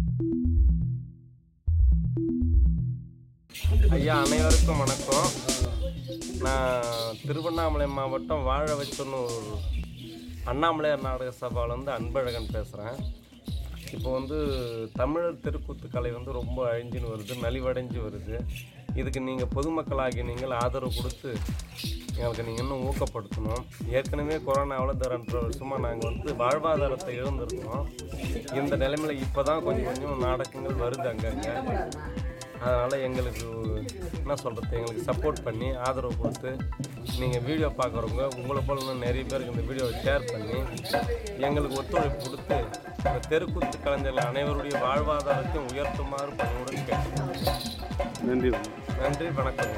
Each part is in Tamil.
ஐயா அனைவருக்கும் வணக்கம் நான் திருவண்ணாமலை மாவட்டம் வாழ வச்சொன்னு ஒரு அண்ணாமலையார் நாடக சபாவில் வந்து அன்பழகன் பேசுகிறேன் இப்போ வந்து தமிழர் தெருக்கூத்து கலை வந்து ரொம்ப அழிஞ்சுன்னு வருது நலிவடைஞ்சு வருது இதுக்கு நீங்கள் பொதுமக்களாகி நீங்கள் ஆதரவு கொடுத்து எங்களுக்கு நீங்கள் இன்னும் ஊக்கப்படுத்தணும் ஏற்கனவே கொரோனாவில் இந்த ரெண்டரை வருஷமாக நாங்கள் வந்து வாழ்வாதாரத்தை இழந்திருக்கோம் இந்த நிலைமையில் இப்போ தான் கொஞ்சம் கொஞ்சம் நாடகங்கள் வருது அங்கங்கே அதனால் எங்களுக்கு என்ன சொல்கிறது எங்களுக்கு சப்போர்ட் பண்ணி ஆதரவு கொடுத்து நீங்கள் வீடியோ பார்க்குறவங்க உங்களை போல இன்னும் நிறைய பேருக்கு இந்த வீடியோவை ஷேர் பண்ணி எங்களுக்கு ஒத்துழைப்பு கொடுத்து இந்த தெருக்கூத்து கலைஞர்கள் அனைவருடைய வாழ்வாதாரத்தையும் உயர்த்துமாறு பணியுடன் கேட்டுக்கிறேன் நன்றி நன்றி வணக்கம்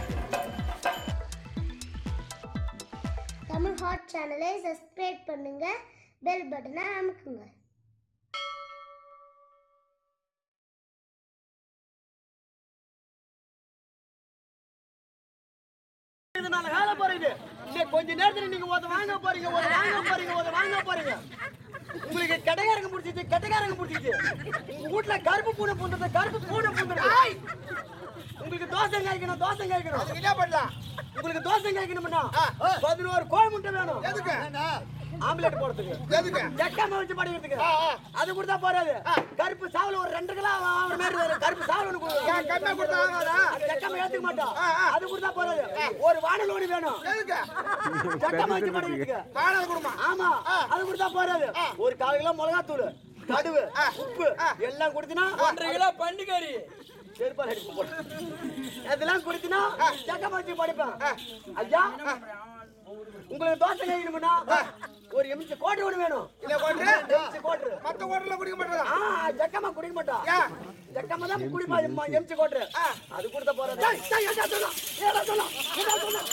தமிழ் ஹாட் சேனலை சப்ஸ்கிரைப் பண்ணுங்க பெல் பட்டனை அமுக்குங்க இது நாலு காலம் போறீங்க இன்னும் கொஞ்ச நேரத்துல நீங்க ஒருத்த வாங்க போறீங்க ஒரு வாங்க போறீங்க ஒரு வாங்க போறீங்க உங்களுக்கு கெட்டகாரங்க முடிச்சிச்சு கெட்டகாரங்க முடிச்சிச்சு உங்க வீட்டுல கருப்பு பூனை பூந்தது கருப்பு பூனை பூந்தது உங்களுக்கு தோசை காய்க்கணும் தோசை காய்க்கணும் என்ன பண்ணலாம் உங்களுக்கு தோசை காய்க்கணும்னா பதினோரு கோழி முட்டை வேணும் எதுக்கு ஆம்லெட் போடுறதுக்கு எதுக்கு ஜக்காம வச்சு படிக்கிறதுக்கு அது கொடுத்தா போறாது கருப்பு சாவல ஒரு ரெண்டு கிலோ வாங்குற மாதிரி வரும் கருப்பு சாவல் ஒன்று கொடுக்கும் கண்ணா கொடுத்தா ஆகாதா ஜக்காம ஏத்துக்க மாட்டோம் அது கொடுத்தா போறாது ஒரு வானல் ஒன்று வேணும் எதுக்கு ஜக்காம வச்சு படிக்கிறதுக்கு வானல் கொடுமா ஆமா அது கொடுத்தா போறாது ஒரு கால் கிலோ மிளகாத்தூள் கடுவு உப்பு எல்லாம் கொடுத்தினா ஒன்றரை கிலோ பண்டிகரி செருப்பால் அடிப்பு போடு. அதெல்லாம் கொடுத்தினா ஜக்காம வச்சு படிப்பேன் ஐயா உங்களுக்கு தோசை கேட்கணும்னா ஒரு எம்சி கோட்டர் ஒன்று வேணும் இல்ல கோட்டர் எம்சி கோட்டர் மத்த கோட்டர்ல குடிக்க மாட்டா ஆ ஜக்கமா குடிக்க மாட்டா ஜக்கமா தான் குடிப்பா எம்மா எம்சி கோட்டர் அது கொடுத்த போறது டேய் டேய் ஏடா சொன்னா ஏடா சொன்னா ஏடா சொன்னா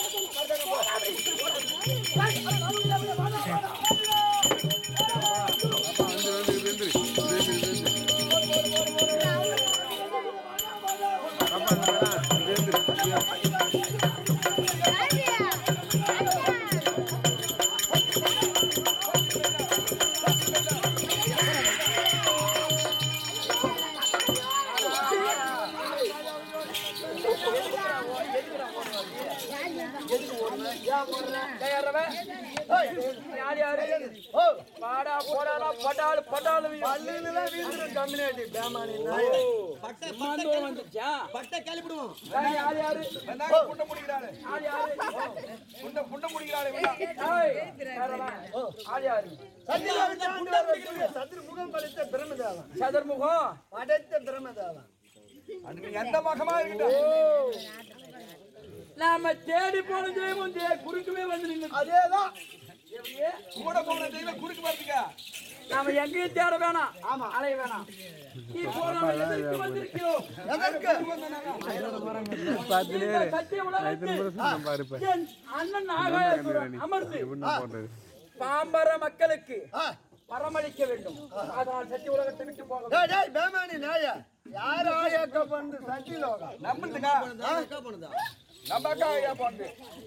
பாடா போடாடா பட்டாளு பட்டாளு பல்லுல வீந்துரு கம்யூனிட்டி பேமானி நாய் பட்டை பட்டை வந்துச்சா பட்டை கிளப்பிடுவோம் யார் யாரு புண்ட முடிக்கிறாரு யார் யாரு புண்ட புண்ட முடிக்கிறாரு ஏய் யார் யாரு சதுர்முகம் படைத்த பிரமதேவன் சதுர்முகம் படைத்த பிரமதேவன் எந்த மகமா இருக்கட்டும் நாம தேடி போன தெய்வம் தே- குறுக்கவே வந்து நின்னு அதேதான் கூட போன தெய்வம் குறுக்கு வரதுக்கா நாம எங்கேயும் தேட வேணாம் ஆமா அலைய வேணாம் இப்போ நம்ம எதற்கு வந்திருக்கிறோம் இந்த சத்திய உலகத்தில் என் அண்ணன் ஆகாயசுரன் அமர்ந்து பாம்பர மக்களுக்கு வரமளிக்க வேண்டும் அதனால் சத்திய உலகத்தை விட்டு போக வேண்டும். பேமானி நாய யார் ஆயாக்க பண்ணு சட்டி லோகம் நம்புறதுக்கா நம்ம அக்கா ஐயா போந்து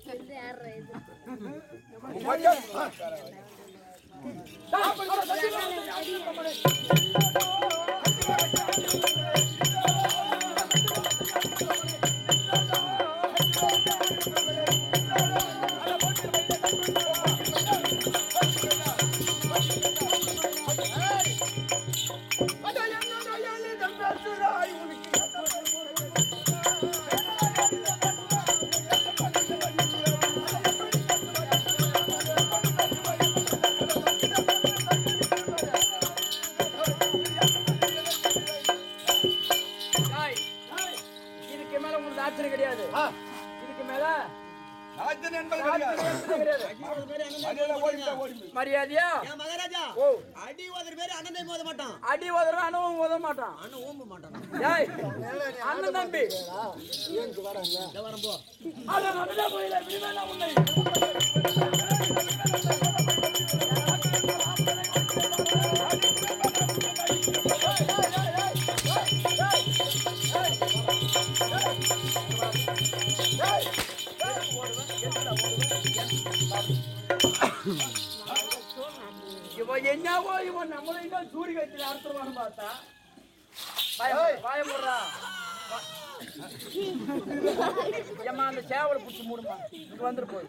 தாய், இதுக்கு மேல உங்களுக்கு ஆச்சரியம் கிடையாது இதுக்கு மேல ராஜன் என்பது ஆச்சரியம் கிடையாது மரியாதை ஓடிட்டா ஓடி மரியாதையா மகாராஜா ஓ அடி ஒரு பேரு அண்ணனை மோத மாட்டான் அடி உதறவன் அனுபவம் உதவ மாட்டான் அண்ணன் ஓம்ப மாட்டான் ஏய், அண்ணன் தம்பி அத நடந்தா போயில விடுவேனா உன்னை இவன் என்னவோ இவன் நம்மளை தான் சூடி கட்டி அறுத்துருவான்னு பார்த்தா பயமுடுறா ஏம்மா அந்த சேவலை பிடிச்சி மூடுமா இங்க வந்துரு போய்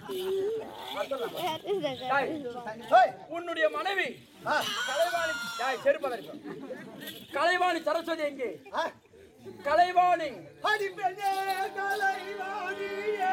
டேய், ஏய், உன்னுடைய மனைவி ஆ, கலைவாணி டேய், செருப்பல இருக்கும் கலைவாணி சரஸ்வதி எங்கே ஆ. கலைவாணி அடி பெண்ணே கலைவாணியே.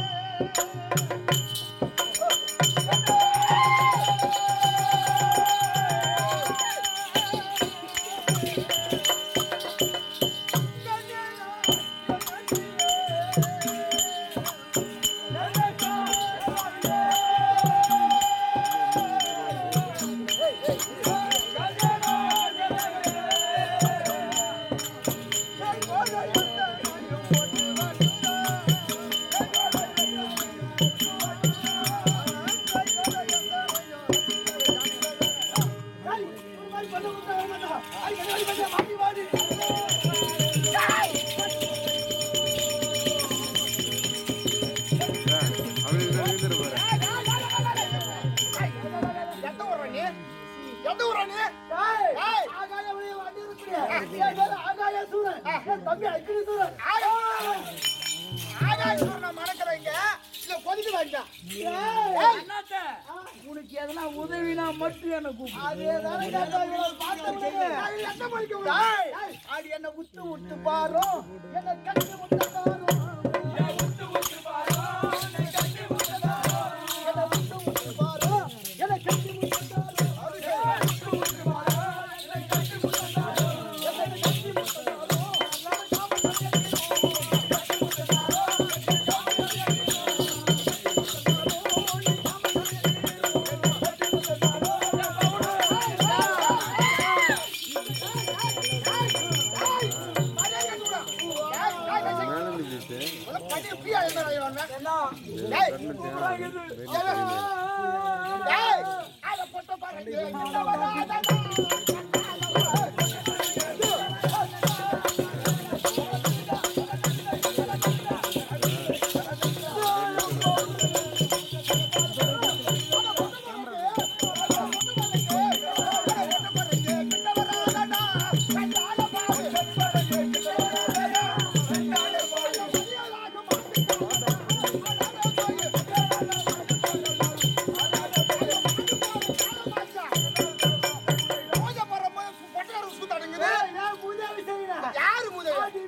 எந்த ஊரா நீ? எந்த ஊரா நீ? ஏய், ஆகாய சூரனை மணக்கறீங்க. இல்ல கொதிக்க வேண்டாம். ஏய், அண்ணாத்த, உனக்கு எதனா உதவினா மட்டும் என்ன கூப்பிடு அது என்ன படிக்க முடியும்? ஏய், அது என்ன உத்து உத்து பாரு என்ன கட்டி முத்த பாரு என்ன உத்து உத்து பாரு என்ன கட்டி முத்த பாரு என்ன உத்து உத்து பாரு என்ன கட்டி முத்த பாரு என்ன உத்து உத்து பாரு என்ன கட்டி முத்த பாரு என்ன கட்டி முத்த பாரு யாரு முதல்ல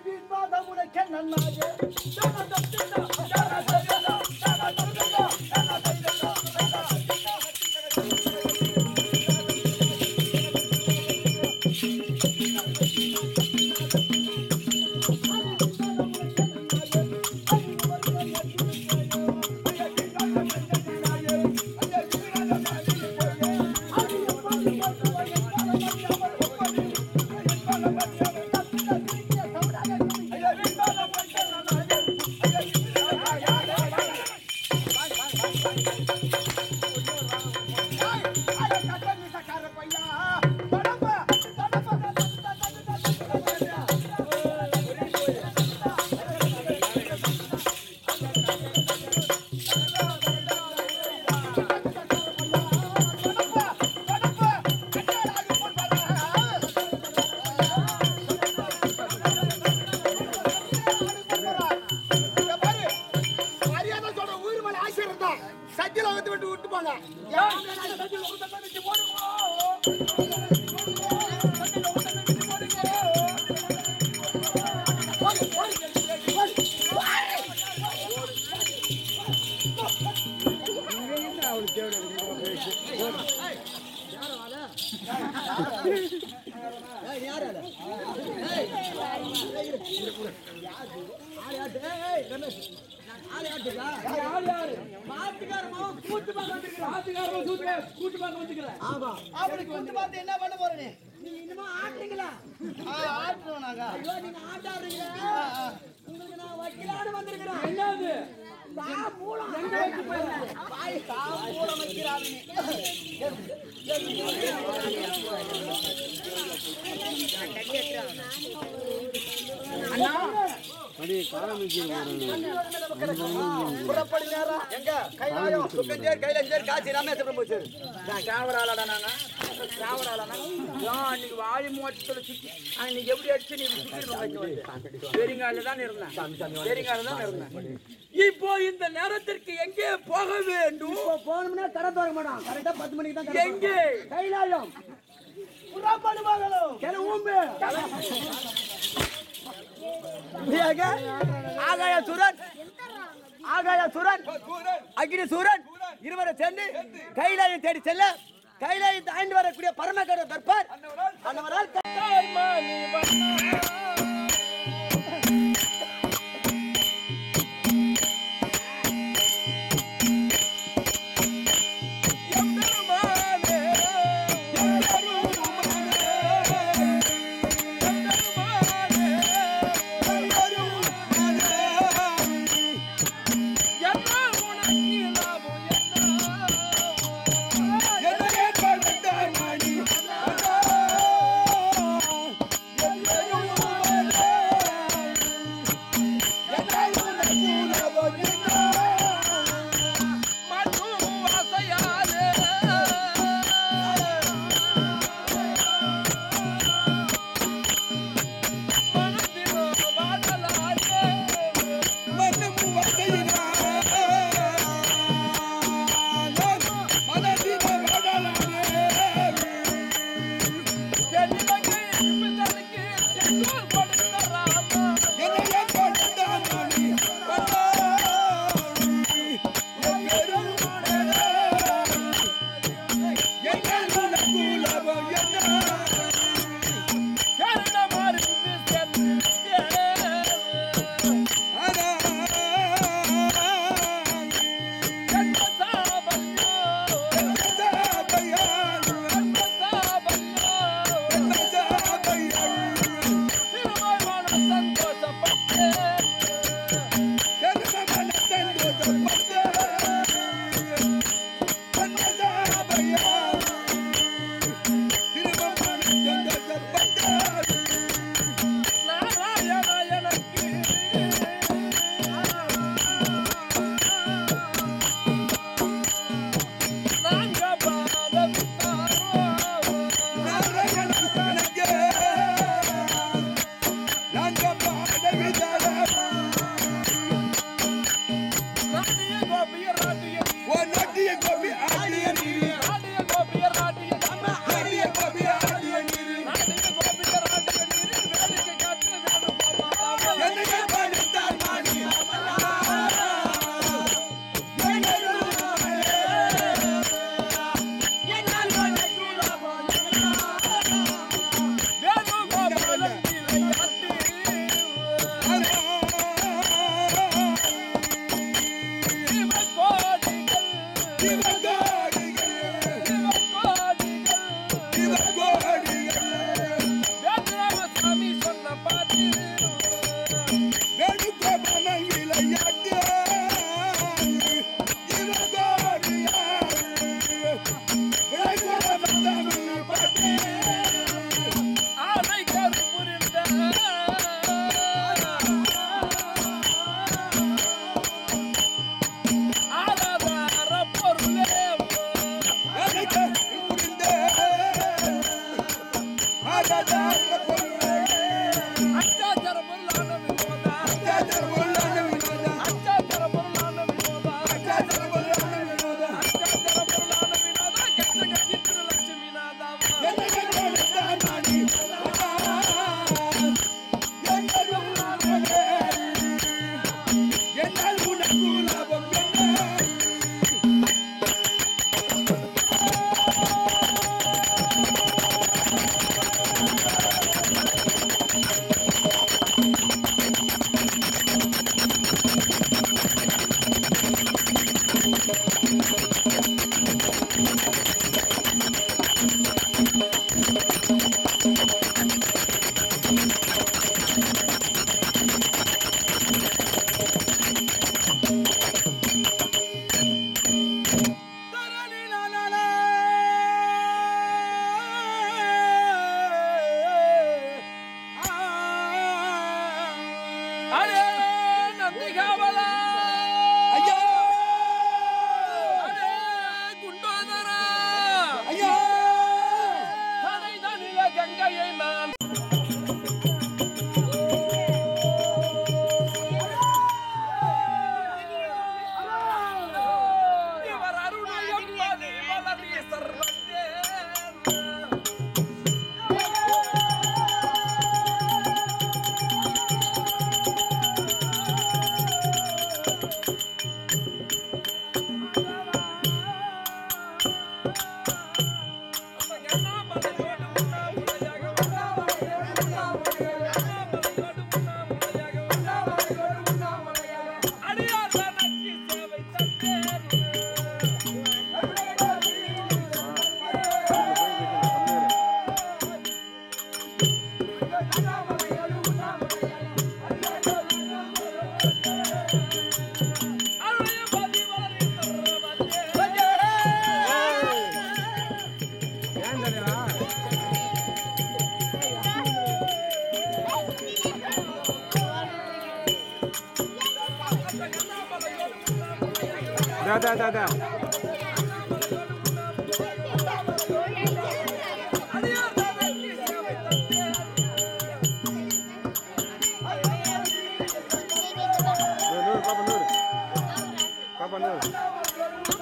சத்தியில வந்து விட்டு விட்டு போங்க அவனுக்கு வந்து பார்த்து என்ன பண்ண போற நீ நீ இன்னுமா ஆட்டுறீங்களா ஆட்டுறோம் நாங்க ஐயோ நீங்க ஆட்டாடுறீங்களா உங்களுக்கு நான் வைக்கலான்னு வந்திருக்கிறேன் என்னது மூலம் எங்க வைக்க போயிருந்தேன் வாய் மூலம் வைக்கிறாரு புறப்படி நேரம் எங்க கைலாயம் சுக்கஞ்சேர் கைலாஞ்சேர் காசி ராமேஸ்வரம் போச்சு கேமராலடா நாங்க சாவடாலனா நான் அன்னைக்கு வாழி மோட்டத்துல சுத்தி அன்னைக்கு எப்படி அடிச்சு நீ சுத்தி பெரிங்கால தான் இருந்தேன் பெரிங்கால தான் இருந்தேன் இப்போ இந்த நேரத்திற்கு எங்கே போக வேண்டும் இப்போ போனோம்னா கடை திறக்க மாட்டான் கரெக்டா பத்து மணிக்கு தான் கடை எங்கே கைலாயம் கிளம்பு ஆகாய சுரன் ஆகாய சுரன் அக்னி சூரன் இருவரை சேர்ந்து கைலாயம் தேடி செல்ல கைலாயம் தாண்டி வரக்கூடிய பரமகர தர்பார் அன்னவரால் ஆ Da, da, da, da. Nur, Papa Nur. Papa Nur.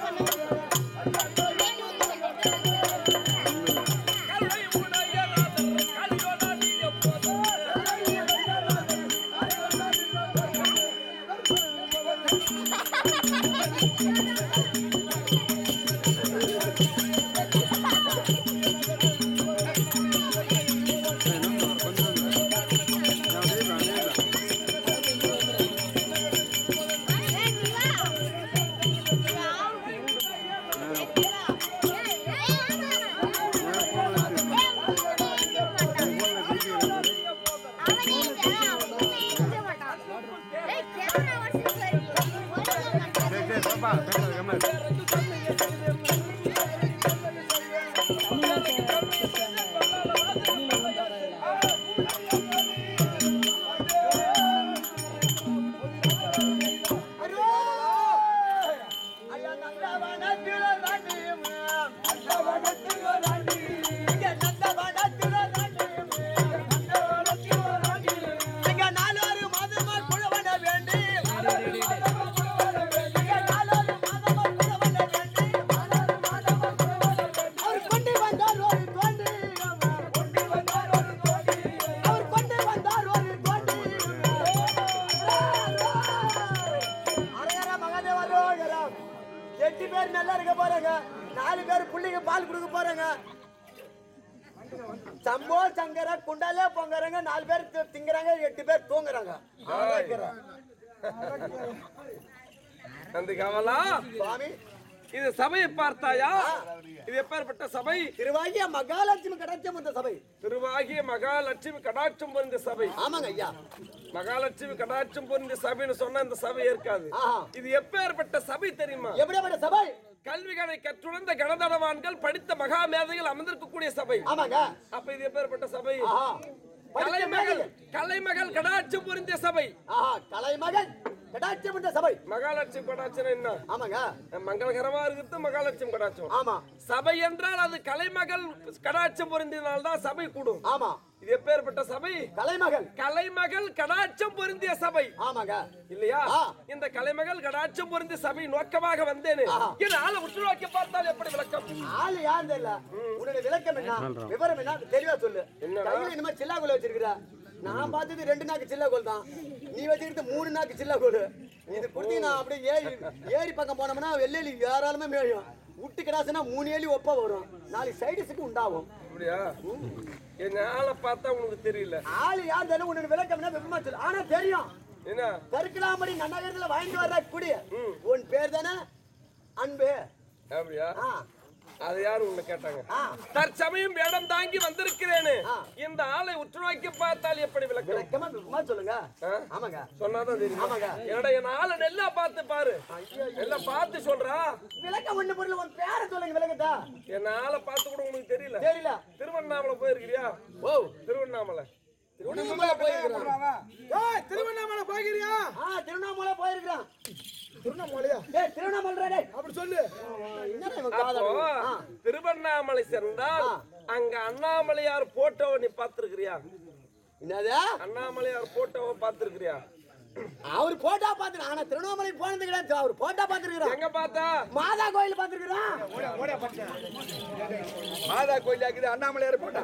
Dek, dek, Papa, pegang gambar. ஐயா நந்தவனத்தில ராணியும் நந்தவனத்தில ராணி இங்க நந்தவனத்தில ராணியும் நந்தவனத்தில ராணி இங்க நாலொரு மாதமா குழவன வேண்டி இங்க நாலொரு மாதமா குழவன வேண்டி அவர் கொண்டு வந்தார் ஒரு தோண்டி கொண்டு வந்தார் ஒரு தோண்டி அவர் கொண்டு வந்தார் ஒரு தோண்டி அரகர மகதேவ ரோகரம். எட்டு பேர் நல்லா இருக்க போறாங்க நாலு பேர் புள்ளிங்க பால் கொடுக்க போறாங்க சம்போ சங்கர குண்டாலே பொங்கறாங்க நாலு பேர் தி- திங்கறாங்க எட்டு பேர் தூங்குறாங்க ஆரோக்கியம். நந்தி கமலா சுவாமி இது சபையை பார்த்தாயா இது எப்பேற்பட்ட சபை திருவாகிய மகாலட்சுமி கடாட்சம் இந்த சபை திருவாகிய மகாலட்சுமி கடாட்சம் பொருந்த சபை ஆமாங்க ஐயா மகாலட்சுமி கடாட்சம் பொருந்த சபைன்னு சொன்னா இந்த சபை ஏற்காது ஆஹா. இது எப்பேற்பட்ட சபை தெரியுமா எப்படியாப்பட்ட சபை கல்விகளை கற்றுணர்ந்த கணதனவான்கள் படித்த மகா மேதைகள் அமர்ந்திருக்கக்கூடிய சபை ஆமாங்க அப்ப இது எப்பேற்பட்ட சபை ஆஹா படித்த கலைமகள் மேதைகள். கலைமகள் கடாட்சம் பொருந்திய சபை ஆஹா கலைமகன் கடாட்சம் இந்த சபை மகாலட்சுமி கடாட்சம் என்ன ஆமாங்க மங்களகரமா இருக்குது மகாலட்சுமி கடாட்சம் ஆமா சபை என்றால் அது கலைமகள் கடாட்சம் பொருந்தினால்தான் சபை கூடும் ஆமா இது எப்பேற்பட்ட சபை கலைமகன் கலைமகள் கடாட்சம் பொருந்திய சபை ஆமாங்க இல்லையா ஆ. இந்த கலைமகள் கடாட்சம் பொருந்திய சபை நோக்கமாக வந்தேனே ஆஹா. என் ஆளை உற்று நோக்கி பார்த்தால் எப்படி விளக்கம் ஆளு யாரும் தெரியல உன்னுடைய விளக்கம் என்ன விவரம் என்ன தெளிவா சொல்லு என்னடா? கையில இனிமே சில்லா கோல் வச்சிருக்கிற நான் பார்த்தது ரெண்டு நாக்கு சில்லா கோல் தான் நீ வச்சிருக்கிறது மூணு நாக்கு சில்லா கோல் இது கொடுத்து நான் அப்படியே ஏரி ஏரி பக்கம் போனோம்னா வெள்ளேலி யாராலுமே மேயும் விட்டு கிடாசுனா மூணு ஏலி ஒப்பா வரும் நாளைக்கு சைடிஸுக்கு உண்டாகும் அப்படியா என் ஆளை பார்த்தா உனக்கு தெரியல ஆளு யார் தெரியல உன்னுடைய விளக்கம் என்ன விவரமா சொல்லு ஆனா தெரியும் என்ன கருக்கலாமடி நன்னகரத்துல வாங்கிட்டு வர்ற குடி உன் பேர் தானே அன்பு அப்படியா ஆ அது யாரு உன்னை கேட்டாங்க ஆ தற்சமயம் வேடம் தாங்கி வந்திருக்கிறேனே ஆ. இந்த ஆளை உற்று நோக்கி பார்த்தால் எப்படி விளக்கம் விளக்கமா விவரமா சொல்லுங்க ஆ? ஆமாங்க சொன்னாதான் தெரியும் ஆமாங்க. என்னடா என் ஆளை நல்லா பார்த்து பாரு எல்லாம் பார்த்து சொல்றா விளக்கம் ஒண்ணு பொருள் உன் பேரை சொல்லுங்க விளக்கத்தா என் ஆளை பார்த்து கூட உனக்கு தெரியல தெரியல திருவண்ணாமலை போயிருக்கிறியா ஓ திருவண்ணாமலை திருவண்ணாமலை போயிருக்கிறான் திருவண்ணாமலை பாக்குறியா ஆ திருவண்ணாமலை போயிருக்கிறான் திருவண்ணாமலையா டேய் திருவண்ணாமலை டேய் அப்படி சொல்லு என்னடா இவன் அப்போ காதல் ஆ திருவண்ணாமலை சென்றால் ஆ. அங்க அண்ணாமலையார் போட்டோவை நீ பார்த்திருக்கிறியா என்னது அண்ணாமலையார் போட்டோவை பார்த்திருக்கிறியா அவர் போட்டா பாத்துரு ஆனா திருவண்ணாமலை போனது கிடையாது அவர் போட்டா பாத்துருக்கிறான் எங்க பார்த்தா மாதா கோயில் பாத்துருக்கிறான் மாதா கோயில் ஆக்குது அண்ணாமலையார் போட்டா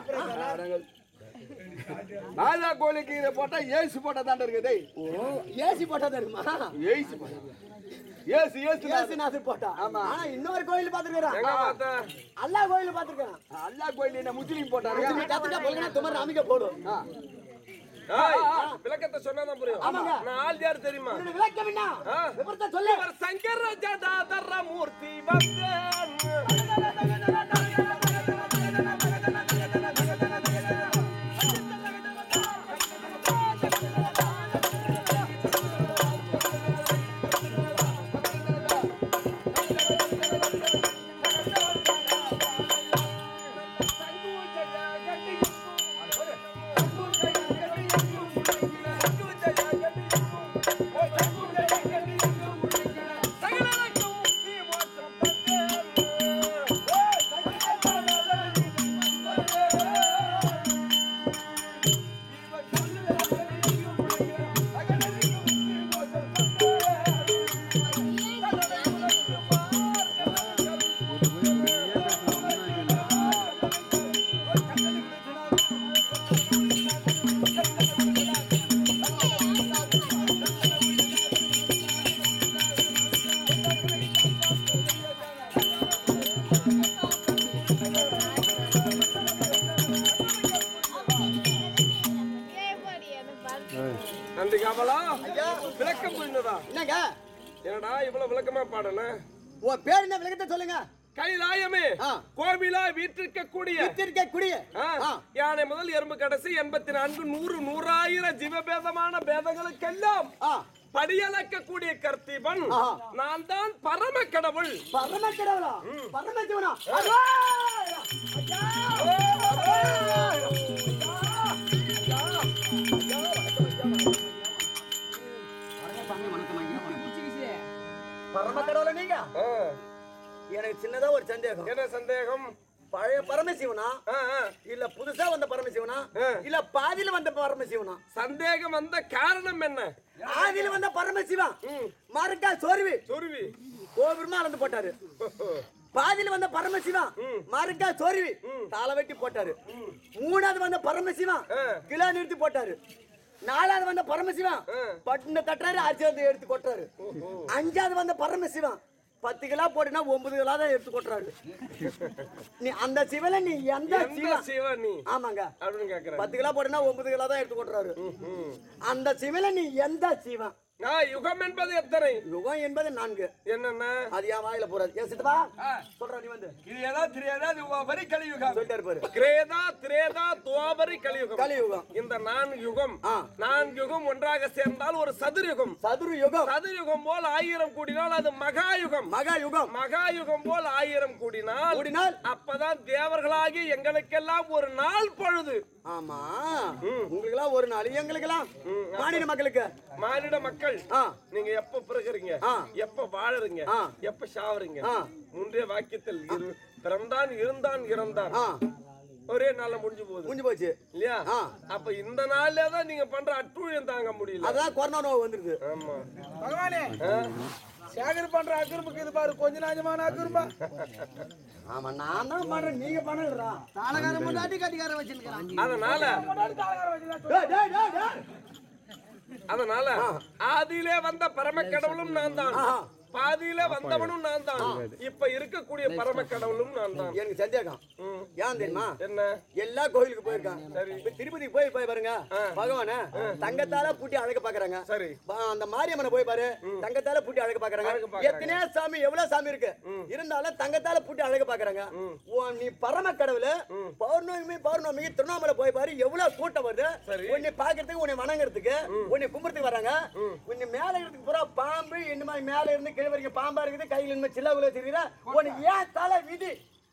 மாதா கோயிலுக்கு இதை போட்டா ஏசு போட்டா தான் இருக்குது டேய். ஏசி போட்டா தெரியுமா ஏசு போட்டா ஏசு ஏசு ஏசுநாதர் போட்டா ஆனா இன்னொரு கோயில் பாத்துருக்கிறான் எங்க பார்த்தா அல்லாஹ் கோயில் பாத்துருக்கான் அல்லா கோயில் என்ன முஸ்லீம் போட்டாரு கத்துட்டா பொழுதுனா துமர் அமிக்க போடும் ஏய், விளக்கத்தை சொன்னாதான் புரியும் ஆமாங்க. நான் ஆள் யார் தெரியுமா உன்னுடைய விளக்கம் என்ன ஆ. விவரத்தை சொல்லு இவர் சங்கர ஜடாதர மூர்த்தி வந்தேன் நன்றி காவலா விளக்கம் புரிந்ததா என்னங்க என்னடா இவ்வளவு விளக்கமா பாடல உன் பேர் என்ன விளக்கத்தை சொல்லுங்க கைலாயமே ஆ. கோவிலா வீற்றிருக்கக்கூடிய வித்திருக்க குடிய ஆ, யானை முதல் எறும்பு கடைசி எண்பத்தி நான்கு நூறு நூறாயிரம் ஜீவபேதமான பேதங்களுக்கெல்லாம் ஆ படியளக்கக்கூடிய கர்த்திபன் ஆ. நான் தான் பரம கடவுள் பரம கடவுளா பரம சிவனா பரம கடவுளா நீங்க ஆ, எனக்கு சின்னதா ஒரு சந்தேகம் என்ன சந்தேகம் பழைய பரமசிவனா ஆ, ஆ. இல்ல புதுசா வந்த பரமசிவனா ஆ. இல்ல பாதியில வந்த பரமசிவனா சந்தேகம் வந்த காரணம் என்ன ஆதியில வந்த பரமசிவன் ம். மறுக்கா சோர்வி சொருவி கோபுரமா அளந்து போட்டாரு பாதியில வந்த பரமசிவன் மறுக்கா சோர்வி தாளை வெட்டி போட்டாரு மூணாவது வந்த பரமசிவன் ஆ. கிலோ நிறுத்தி போட்டாரு நாலாவது வந்த பரமசிவன் ஆ. பட்டுன தட்டுறாரு அரிசி வந்து எடுத்து கொட்டுறாரு அஞ்சாவது வந்த பரமசிவன் பத்து கிலோ போட்டுனா ஒன்பது கிலோ தான் எடுத்து கொட்டுறாரு நீ அந்த சிவனை நீ எந்த எந்த சிவன் சிவன் நீ ஆமாங்க அப்படின்னு கேக்குறேன் பத்து கிலோ போட்டுனா ஒன்பது கிலோ தான் எடுத்து கொட்டுறாரு அந்த சிவனை நீ எந்த சிவன் ஆ, யுகம் என்பது எத்தனை யுகம் என்பது நான்கு என்னன்னா அது என் வாயில போறாது ஏன் சித்தப்பா சொல்ற நீ வந்து இது ஏதா தெரியாதா துவாபரி கலியுகம் சொல்லிட்டு இருப்பாரு கிரேதா திரேதா துவாபரி கலியுகம் கலியுகம் இந்த நான்கு யுகம் ஆ. நான்கு யுகம் ஒன்றாக சேர்ந்தால் ஒரு சதுர்யுகம் சதுரு யுகம் சதுர்யுகம் போல் ஆயிரம் கூடினால் அது மகாயுகம் மகா யுகம் மகாயுகம் போல் ஆயிரம் கூடினால் கூடினால் அப்பதான் தேவர்களாகி எங்களுக்கெல்லாம் ஒரு நாள் பொழுது ஆமா உங்களுக்கு எல்லாம் ஒரு நாள் எங்களுக்கு எல்லாம் மாநில மக்களுக்கு மானிட மக்கள் ஆ நீங்க எப்ப பிறகுறீங்க ஆ. எப்ப வாழறீங்க ஆ. எப்ப சாவறீங்க ஆ. முந்தைய வாக்கியத்தில் இரு- பிறந்தான் இருந்தான் இறந்தான் ஆ ஒரே நாள்ல முடிஞ்சு போகுது முடிஞ்சு போச்சு இல்லையா ஆ. அப்ப இந்த நாள்ல தான் நீங்க பண்ற அட்டூழியம் தாங்க முடியல அதான் கொரோனா நோய் வந்துருது ஆமா பகவானே ஆ? சேகர் பண்ற அக்கிரமுக்கு இது பாரு கொஞ்ச நாஜமான அக்கிரமா ஆமா நான் தான் பண்றேன் நீங்க பண்ணலடா தாளகாரம் முன்னாடி கட்டிக்கார வச்சிருக்கான் அதனால டேய் டேய் டேய் டேய் அதனால ஆதியிலே வந்த பரம கடவுளும் நான் தான் ஆஹா. பாதியில வந்தவனும் நான் தான் இப்ப இருக்கக்கூடிய பரம கடவுளும் நான் தான் எனக்கு சந்தேகம் ம். ஏன் தெரியுமா என்ன எல்லா கோயிலுக்கு போயிருக்காங்க இப்ப திருப்பதிக்கு போய் போய் பாருங்க பகவான தங்கத்தால பூட்டி அழக பாக்குறாங்க சரி பா- அந்த மாரியம்மனை போய் பாரு தங்கத்தால பூட்டி அழகு பாக்குறாங்க அழகு பாக்குறாங்க. எத்தனையோ சாமி எவ்வளவு சாமி இருக்கு இருந்தாலும் தங்கத்தால பூட்டி அழகு பாக்குறாங்க உன் நீ பரம கடவுள் பௌர்ணமி பௌர்ணமிக்கு திருவண்ணாமலை போய் பாரு எவ்வளவு கூட்டம் வருது சரி. உன்னை பாக்குறதுக்கு உன்னை வணங்குறதுக்கு உன்னை கும்பிடுறதுக்கு வராங்க உன்னை மேல இருக்கிறதுக்கு பூரா பாம்பு இந்த மாதிரி மேல இருந்து கீழே வரைக்கும் பாம்பா இருக்குது கையில இனிமே சில்ல உள்ள வச்சிருக்கிற உனக்கு ஏன் தலை விதி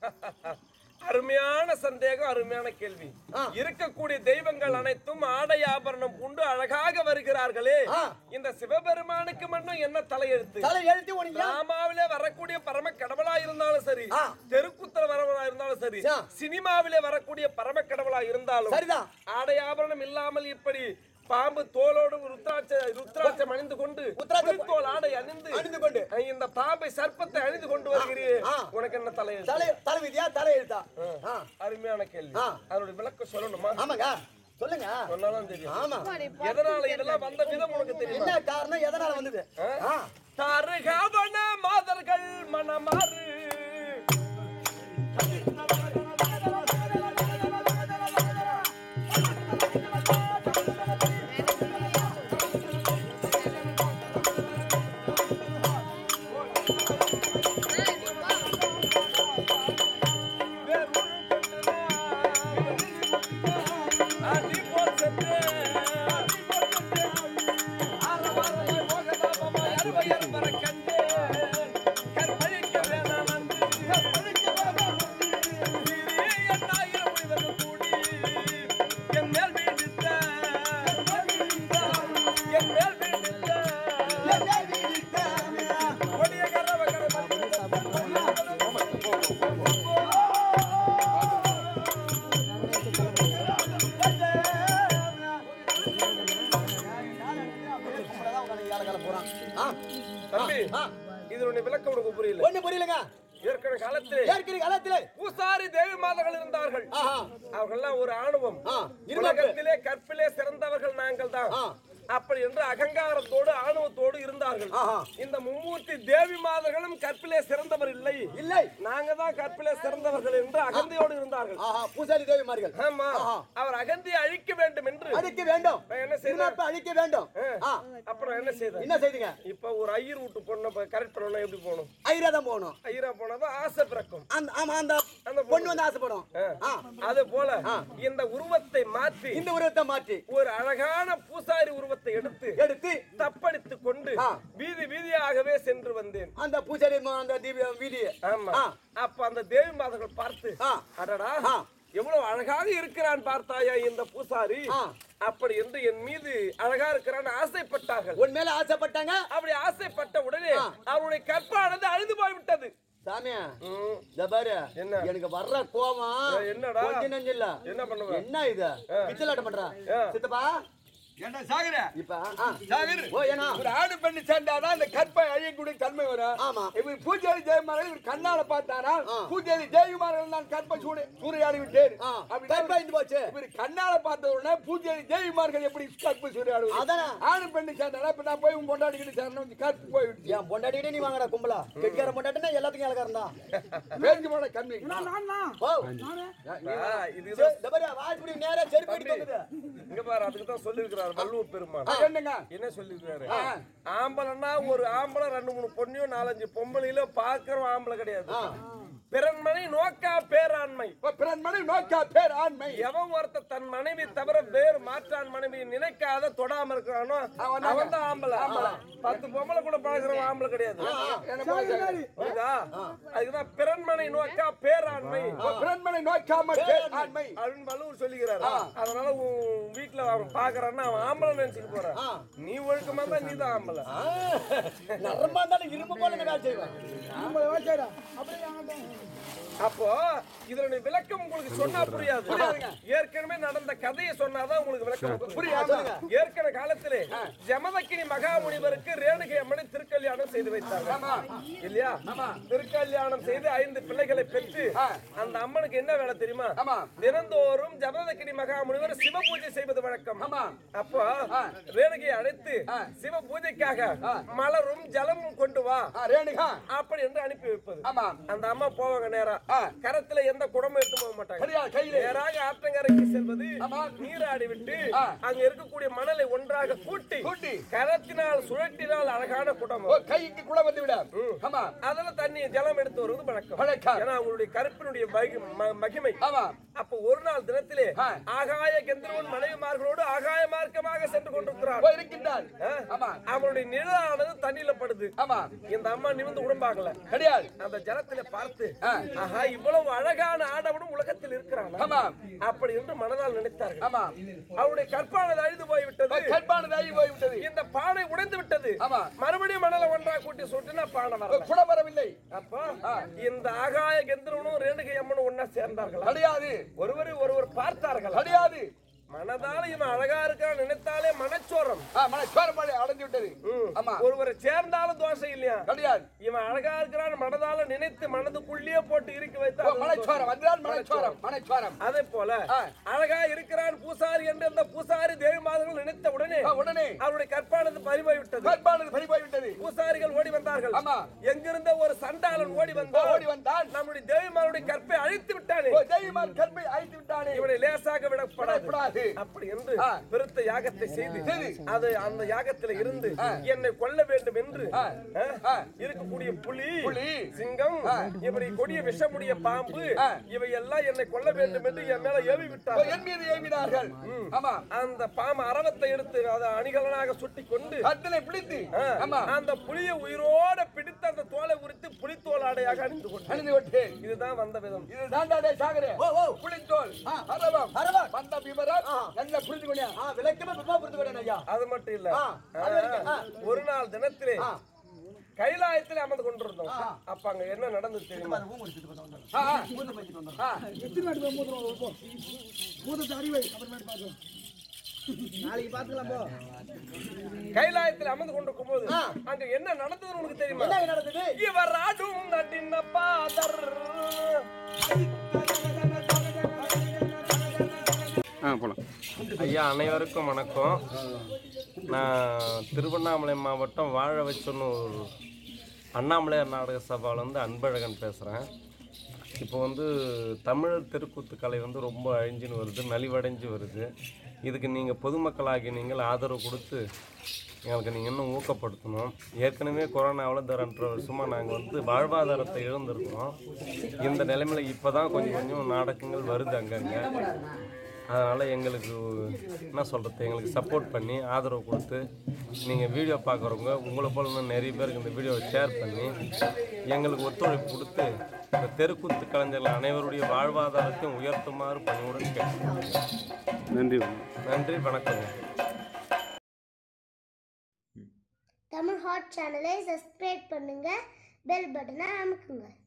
அருமையான சந்தேகம் அருமையான கேள்வி ஆ. இருக்கக்கூடிய தெய்வங்கள் அனைத்தும் ஆடை ஆபரணம் கொண்டு அழகாக வருகிறார்களே ஆ. இந்த சிவபெருமானுக்கு மட்டும் என்ன தலையெழுத்து தலை எழுத்து உனக்கு ஏன் டிராமாவிலே வரக்கூடிய பரம கடவுளா இருந்தாலும் சரி ஆ. தெருக்குத்தர வரவளா இருந்தாலும் சரி ஆ. சினிமாவிலே வரக்கூடிய பரம கடவுளா இருந்தாலும் சரிதான். ஆடை ஆபரணம் இல்லாமல் இப்படி பாம்பு தோலோடு ருத்ராட்ச ருத்ராட்சம் அணிந்து கொண்டு உத்திராட்ச- தோல் ஆடை அணிந்து அணிந்து கொண்டு இந்த பாம்பை சர்ப்பத்தை அணிந்து கொண்டு வருகிறீர் ஆ. உனக்கு என்ன தலையெழுத்து தலை தலை விதியா தலை எழுத்தா ஆ, அருமையான கேள்வி ஆ. அதனுடைய விளக்கம் சொல்லணுமா ஆமாங்க சொல்லுங்க சொன்னாதான் தெரியும் ஆமா எதனால இதெல்லாம் வந்த விதம் உனக்கு தெரியுமா என்ன காரணம் எதனால வந்தது ஆ, தருகவன மாதர்கள் மனமாறு அடி போல் சென்று ஆரவாரமாய் மோகதாபமாய் அருவையர் வரக் கண்டேன். கற்பழிக்க வேணாம் அன்று. சீறி எண்ணாயிரம் மனிதர்கள் கூடி என் மேல் வீழ்த்த. என் மேல் வீழ்த்த. கொடிய கரவ ஆ, தம்பி ஆ. இதனுடைய விளக்கம் உனக்கு புரியல ஒண்ணு புரியலங்க ஏற்கனவே காலத்திலே ஏற்கனவே காலத்திலே பூசாரி தேவி மாதர்கள் இருந்தார்கள் ஆஹா அவர்கள்லாம் ஒரு ஆணவம் ஆ, இருமாப்பு. உலகத்திலே கற்பிலே சிறந்தவர்கள் நாங்கள் தான் ஆ. அப்படி என்று அகங்காரத்தோடு ஆணவத்தோடு இருந்தார்கள் ஆஹா. இந்த மும்மூர்த்தி தேவி மாதர்களும் கற்பிலே சிறந்தவர் இல்லை இல்லை நாங்க தான் கற்பிலே சிறந்தவர்கள் என்று அகந்தையோடு இருந்தார்கள் ஆஹா பூசாரி தேவிமார்கள் ஆமா ஆஹா. அவர் அகந்தியை அழிக்க வேண்டும் என்று அழிக்க வேண்டும் நான் என்ன செய்தேன் இருமாப்பை அழிக்க வேண்டும் ஆ, அப்புறம் என்ன செய்தேன் என்ன செய்தீங்க இப்ப ஒரு ஐயர் வீட்டு பொண்ணை கரெக்ட் பண்ணணும் எப்படி போகணும் ஐராதான் போகணும் ஐயரா போனாதான் ஆசை பிறக்கும் அந்த ஆமா அந்த அந்த பொண்ணு வந்து ஆசைப்படும் ஆ, அது போல இந்த உருவத்தை மாற்றி இந்த உருவத்தை மாற்றி ஒரு அழகான பூசாரி உருவத்தை எடுத்து எடுத்து தப்படித்துக் கொண்டு ஆ. வீதி வீதியாகவே சென்று வந்தேன் அந்த பூசாரி ம- அந்த தீப வீதி ஆமா ஆ. அப்ப அந்த தேவி மாதர்கள் பார்த்து ஆ. அடடா ஆ. எவ்வளவு அழகாக இருக்கிறான் பார்த்தாயா இந்த பூசாரி ஆ. அப்படி என்று என் மீது அழகா இருக்கிறான் ஆசைப்பட்டார்கள் உன் மேல ஆசைப்பட்டாங்க அப்படி ஆசைப்பட்ட உடனே ஆ. அவருடைய கற்பானது அழுது போய்விட்டது சாமி ம். இந்த பாரு என்ன? எனக்கு வர்ற கோவம் ஏய், என்னடா? கொஞ்ச நெஞ்சு இல்ல என்ன பண்ணுவ என்ன இது பிச்சலாட்டம் பண்ற ஆ. சித்தப்பா என்ன சாகுற இப்ப ஆ. சாகுற ஓ ஏனா ஒரு ஆடு பெண்ணு சேர்ந்தாதான் அந்த கற்பை அழியக்கூடிய தன்மை வரும் ஆமா. இவர் பூஜாரி ஜெயமார்கள் இவர் கண்ணால பார்த்தாரா ஆ. பூஜாரி ஜெயமார்கள் நான் கற்பை சூடு சூறையாடி விட்டேன் ஆ. அப்படின்னா கற்பை இருந்து போச்சு. இவர் கண்ணால பார்த்த உடனே பூஜாரி ஜெயமார்கள் எப்படி கற்பை சூறையாடுவது அதானே. ஆடு பெண்ணு சேர்ந்தாரா இப்ப நான் போய் உன் கொண்டாடிக்கிட்டு சேர்ந்தேன் கற்பு போய் விடுச்சு என் பொண்டாட்டிக்கிட்டே நீ வாங்கடா கும்பலா கெட்டிக்கார பொண்டாட்டினா எல்லாத்துக்கும் அழகா இருந்தா பேருக்கு போன கம்மி ஓ ஆ, இதுதான் சரி, இந்த பாரு வாய்ப்புடி நேரா செருப்பு அடி தொங்குது இங்க பாரு அதுக்கு தான் சொல்லியிருக்கிறார் வள்ளுவ பெருமான் என்னங்க என்ன சொல்லியிருக்காரு ஆம்பளைன்னா ஒரு ஆம்பளை ரெண்டு மூணு பொண்ணையும் நாலஞ்சு பொம்பளையில பாக்குறோம் ஆம்பளை கிடையாது பிறன்மனை நோக்கா பேராண்மை இப்ப பிறன் மனை நோக்கா பேர் ஆண்மை எவன் ஒருத்த தன் மனைவி தவிர வேறு மாற்றான் மனைவி நினைக்காத தொடாம இருக்கிறானோ அவன் தான் ஆம்பளை ஆம்பளை பத்து பொம்பளை கூட பழகிறவன் ஆம்பளை கிடையாது என்ன போல சாகுற? புரியுதா அதுக்குதான் பிறன்மனை நோக்கா பேராண்மை இப்ப பிறன் மனை நோக்காம பேர் ஆண்மை அப்படின்னு வள்ளுவர் சொல்லிக்கிறாரு அதனால உன் வீட்டுல அவன் பாக்குறான்னா அவன் ஆம்பளை நினைச்சுட்டு போறான் நீ ஒழுக்கமா தான் நீ தான் ஆம்பளை நரம்பா இருந்தாலும் இரும்பு போல என்ன வேலை செய்வேன் அப்போ இதனுடைய விளக்கம் உங்களுக்கு சொன்னா புரியாது ஏற்கனவே நடந்த கதையை சொன்னாதான் உங்களுக்கு விளக்கம் புரியாது ஏற்கனவே காலத்திலே ஜமதக்கினி மகாமுனிவருக்கு ரேணுகை அம்மனை திருக்கல்யாணம் செய்து வைத்தாங்க இல்லையா திருக்கல்யாணம் செய்து ஐந்து பிள்ளைகளை பெற்று அந்த அம்மனுக்கு என்ன வேலை தெரியுமா ஆமா. தினந்தோறும் ஜமதக்கினி மகாமுனிவர் சிவ பூஜை செய்வது வழக்கம் ஆமா. அப்போ ரேணுகையை அழைத்து சிவ பூஜைக்காக மலரும் ஜலமும் கொண்டு வா ஆ, ரேணுகா அப்படி என்று அனுப்பி வைப்பது ஆமா அந்த அம்மா போவாங்க நேரா ஆ. கரத்துல எந்த குடமும் எடுத்து போக மாட்டாங்க கிடையாது கையில நேராக ஆற்றங்கரைக்கு செல்வது ஆமா. நீராடி விட்டு ஆ. அங்க இருக்கக்கூடிய மணலை ஒன்றாக கூட்டி கூட்டி. கரத்தினால் சுழற்றினால் அழகான குடம் ஓ கைக்கு கூட வந்து விட ஆமா அதுல தண்ணி ஜலம் எடுத்து வருவது வழக்கம் வழக்கம். ஏன்னா அவங்களுடைய கருப்பினுடைய மகி- ம- மகிமை ஆமா அப்ப ஒரு நாள் தினத்திலே ஆ. ஆகாய கெந்திரவன் மனைவிமார்களோடு ஆகாய மார்க்கமாக சென்று கொண்டிருக்கிறார் ஓ இருக்கின்றார் ஆ? ஆமா அவனுடைய நிழலானது தண்ணியில படுது ஆமா இந்த அம்மா நிமிந்து உடம்பாகல கிடையாது அந்த ஜலத்தில பார்த்து ஆ. ஆஹா இவ்வளவு அழகான ஆடவனும் உலகத்தில் இருக்கிறான் ஆமா அப்படி என்று மனதால் நினைத்தார்கள் ஆமா அவருடைய கற்பானது அழிந்து போய்விட்டது கற்பானதாகி போய்விட்டது இந்த பானை உடைந்து விட்டது ஆமா. மறுபடியும் மணலை ஒன்றா கூட்டி சுட்டுனா பானை வரல கூட வரவில்லை அப்போ இந்த ஆகாய கெந்திரனும் ரேணுகை அம்மனும் ஒன்னா சேர்ந்தார்கள் கிடையாது ஒருவரை ஒருவர் பார்த்தார்கள் கிடையாது மனதால இவன் அழகா இருக்கான்னு நினைத்தாலே மனச்சோரம் ஆ, மன சோரப்பாடு அடைஞ்சு விட்டது ஆமா ஒருவரை சேர்ந்தாலும் தோஷம் இல்லையா கிடையாது இவன் அழகா இருக்கிறான் மனதால நினைத்து மனதுக்குள்ளேயே போட்டு இறுக்கி ஓ, வைத்தால் மனச்சோரம் அதுதான் மனச்சோரம் மனச்சோரம் அதே போல ஆ. அழகா இருக்கிறான் பூசாரி என்று அந்த பூசாரி தேவி மாதர்கள் நினைத்த உடனே ஆ, உடனே அவருடைய கற்பானது பறிபோய் விட்டது கற்பானது பறி போய்விட்டது பூசாரிகள் ஓடி வந்தார்கள் ஆமா. எங்கிருந்த ஒரு சண்டாளன் ஓடி வந்தான் ஓடி வந்தான் நம்முடைய தேவிமாருடைய கற்பை அழித்து விட்டானே ஓ, தெய்வமான் கற்பை அழைத்து விட்டானே இவனை லேசாக விடப்படாது விடப்படாது. அப்படி என்று ஆ. பெருத்த யாகத்தை செய்து சரி. அது அந்த யாகத்தில் இருந்து என்னை கொல்ல வேண்டும் என்று ஆ. ஆ, இருக்கக்கூடிய புலி புலி. சிங்கம் இப்படி கொடிய விஷமுடைய பாம்பு ஆ. இவை எல்லாம் என்னை கொல்ல வேண்டும் என்று என் மேல ஏவி ஓ, விட்டார் என் மீது ஏவினார்கள் ஆமா அந்த பாம்பு அரவத்தை எடுத்து அதை அணிகலனாக சுட்டி கொண்டு கத்தனை பிடித்து ஆ, ஆமா அந்த புலியை உயிரோட பிடித்து அந்த தோலை உரித்து புலித்தோல் ஆடையாக அணிந்து கொண்டு அணிந்து விட்டேன் இதுதான் வந்த விதம் இது தாண்டாடே சாகரே ஓ, ஓ. புளித்தோல் அரவம் அரவம். வந்த விவரம் நல்லா புரிந்து கொண்டா ஆ விளக்கமா பிப்பா புரிந்து கொண்டேன் ஐயா அது மட்டும் இல்ல ஆ, அது வரைக்கும். ஆ. ஒரு நாள் தினத்திலே ஆ. கைலாயத்தில் அமர்ந்து கொண்டிருந்தோம் அப்ப அங்க என்ன நடந்தது தெரியுமா ஊம் முடிச்சிட்டு போய் வந்தோம் ஆ, ஆ. ஊர்ல போயிட்டு வந்தோம் ஆ, நாளைக்கு பாத்துக்கலாம் போ கைலாயத்தில் அமர்ந்து கொண்டிருக்கும் போது அங்க என்ன நடந்ததுன்னு உனக்கு தெரியுமா என்ன நடந்தது இவர் ஆடும் நட்டின பாதர் ஐயா அனைவருக்கும் வணக்கம் நான் திருவண்ணாமலை மாவட்டம் வாழ வச்சொன்னு ஒரு அண்ணாமலையார் நாடக சபாவில் வந்து அன்பழகன் பேசுகிறேன் இப்போ வந்து தமிழர் தெருக்கூத்து கலை வந்து ரொம்ப அழிஞ்சுன்னு வருது நலிவடைஞ்சு வருது இதுக்கு நீங்கள் பொதுமக்களாகி நீங்கள் ஆதரவு கொடுத்து எங்களுக்கு நீங்கள் இன்னும் ஊக்கப்படுத்தணும் ஏற்கனவே கொரோனாவில் இந்த ரெண்டரை வருஷமாக நாங்கள் வந்து வாழ்வாதாரத்தை இழந்திருக்கிறோம் இந்த நிலைமையில் இப்போ தான் கொஞ்சம் கொஞ்சம் நாடகங்கள் வருது அங்கங்கே அதனால் எங்களுக்கு என்ன சொல்கிறது எங்களுக்கு சப்போர்ட் பண்ணி ஆதரவு கொடுத்து நீங்கள் வீடியோ பார்க்குறவங்க உங்களை போல இன்னும் நிறைய பேருக்கு இந்த வீடியோவை ஷேர் பண்ணி எங்களுக்கு ஒத்துழைப்பு கொடுத்து இந்த தெருக்கூத்து கலைஞர்கள் அனைவருடைய வாழ்வாதாரத்தையும் உயர்த்துமாறு பணிவுடன் கேட்கிறேன் நன்றி நன்றி வணக்கங்க தமிழ் ஹாட் சேனலை சப்ஸ்கிரைப் பண்ணுங்க பெல் பட்டனை அமுக்குங்க